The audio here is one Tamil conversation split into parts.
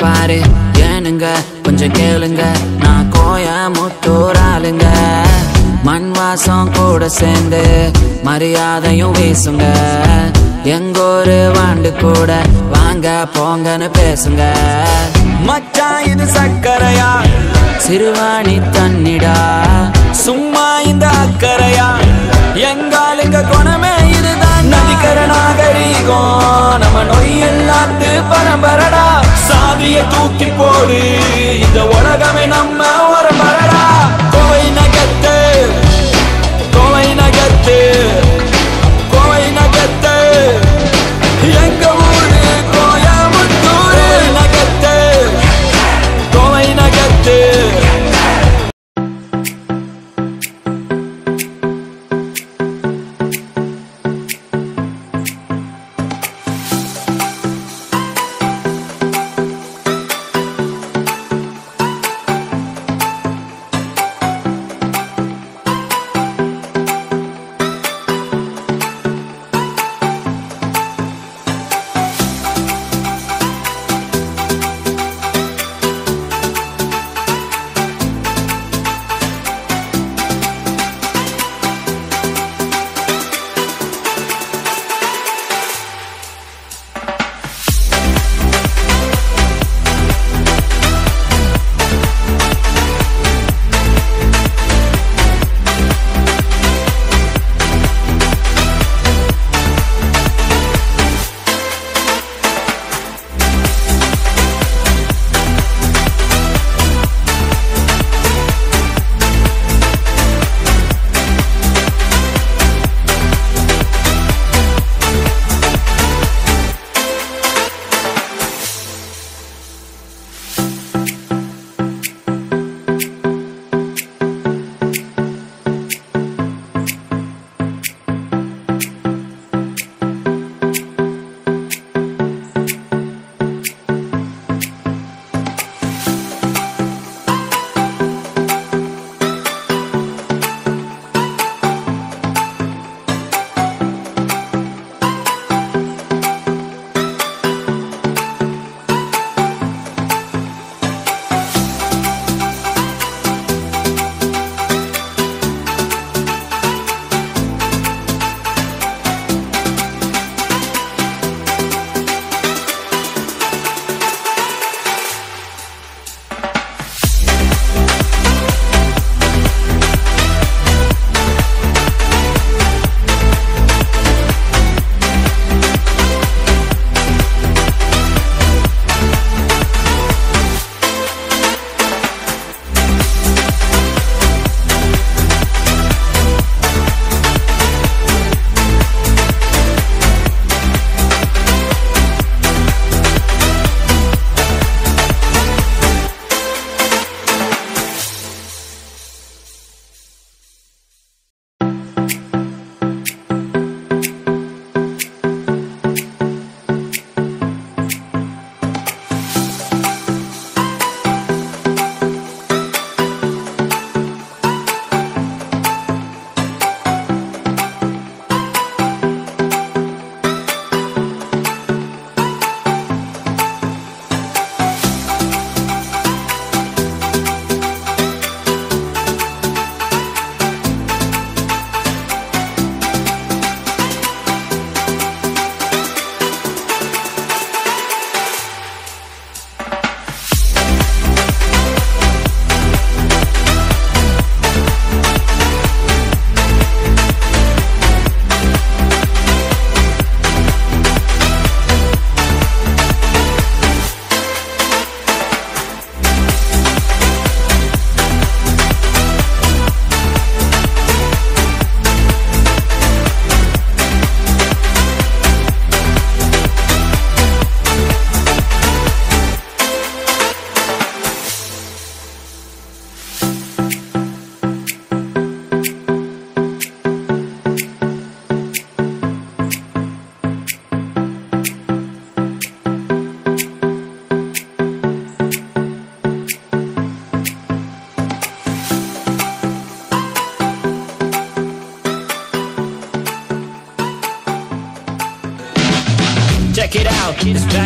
பாரு ஏனுங்க கொஞ்சம் கேளுங்க நான் கோயமுத்தூர் ஆளுங்க மண் வாசம் கூட சேர்ந்து மரியாதையும் வீசுங்க எங்கூரு வாண்டு கூட வாங்க போங்கன்னு பேசுங்க மச்சான் இது சக்கரையா சிறுவாணி தண்ணிடா சும்மா இந்த அக்கறையா எங்காலுங்க குணமே இதுதான் நதிக்கர நாகரீகம் நம்ம நொய் எல்லாத்து பரம்பரடா சாதிய தூக்கி போடு இந்த உலகமே நம்ம ஒரு மரடா கோவை நகத்து கோவை நகத்து கோவை நகத்து எங்க ஊரு கோயமுத்தூர் நகத்து கோவை நகத்து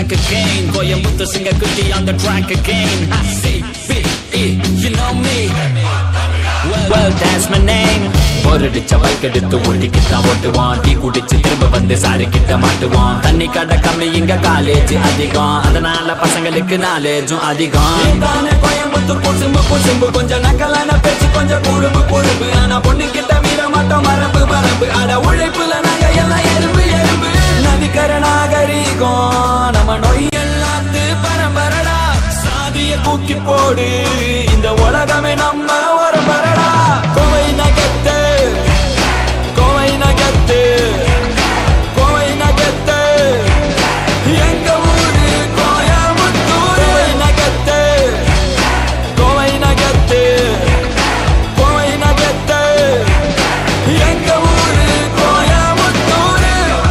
back again கோயம்புத்தூர் சிங்க குட்டி on the track again I see B-E, you know me Well, well that's my name போரடிச்ச பைக் எடுத்து ஓட்டிக்கிட்டான் ஓட்டுவான் டீ குடிச்சு திரும்ப வந்து சாரி கிட்ட மாட்டுவான் தண்ணி கடை கம்மி இங்க காலேஜ் அதிகம் அதனால பசங்களுக்கு நாலேஜும் அதிகம் தானே கோயம்புத்தூர் குசும்பு குசும்பு கொஞ்சம் நக்கலான பேச்சு கொஞ்சம் குறும்பு குறும்பு ஆனா பொண்ணு கிட்ட மீற மாட்டோம் மரபு மரபு அட உழைப்புல நாங்க எல்லாம் எறும்பு எறும்பு நதிக்கர நாகரீகம் நம்ம நோய் எல்லாத்து பரம்பரடா சாதிய தூக்கி போடு இந்த உலகமே நம்ம ஒரு பரடா கோவை நகத்து கோவை நகத்து கோவை நகத்து எங்க ஊரு கோயம்புத்தூர் கோவை நகத்து கோவை நகத்து கோவை நகத்து எங்க ஊரு கோயம்புத்தூர்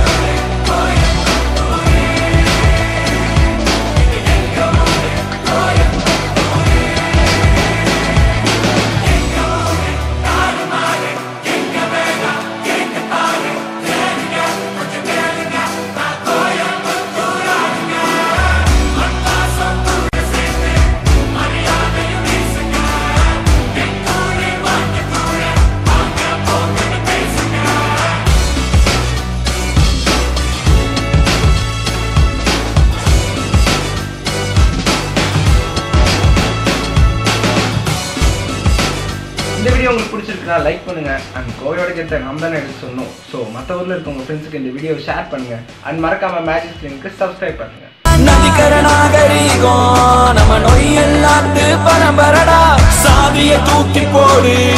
இந்த வீடியோ உங்களுக்கு பிடிச்சிருக்குன்னா லைக் பண்ணுங்க அண்ட் கோவையோட கெத்த நாம் தானே எடுத்து சொன்னோம் ஸோ மற்ற ஊரில் இருக்க உங்கள் ஃப்ரெண்ட்ஸுக்கு இந்த வீடியோ ஷேர் பண்ணுங்க அண்ட் மறக்காம மேஜிக் லிங்க்கு சப்ஸ்கிரைப் பண்ணுங்க நதிக்கர நாகரீகம் நம்ம நோய் எல்லாத்து பரம்பரடா சாதிய தூக்கி போடு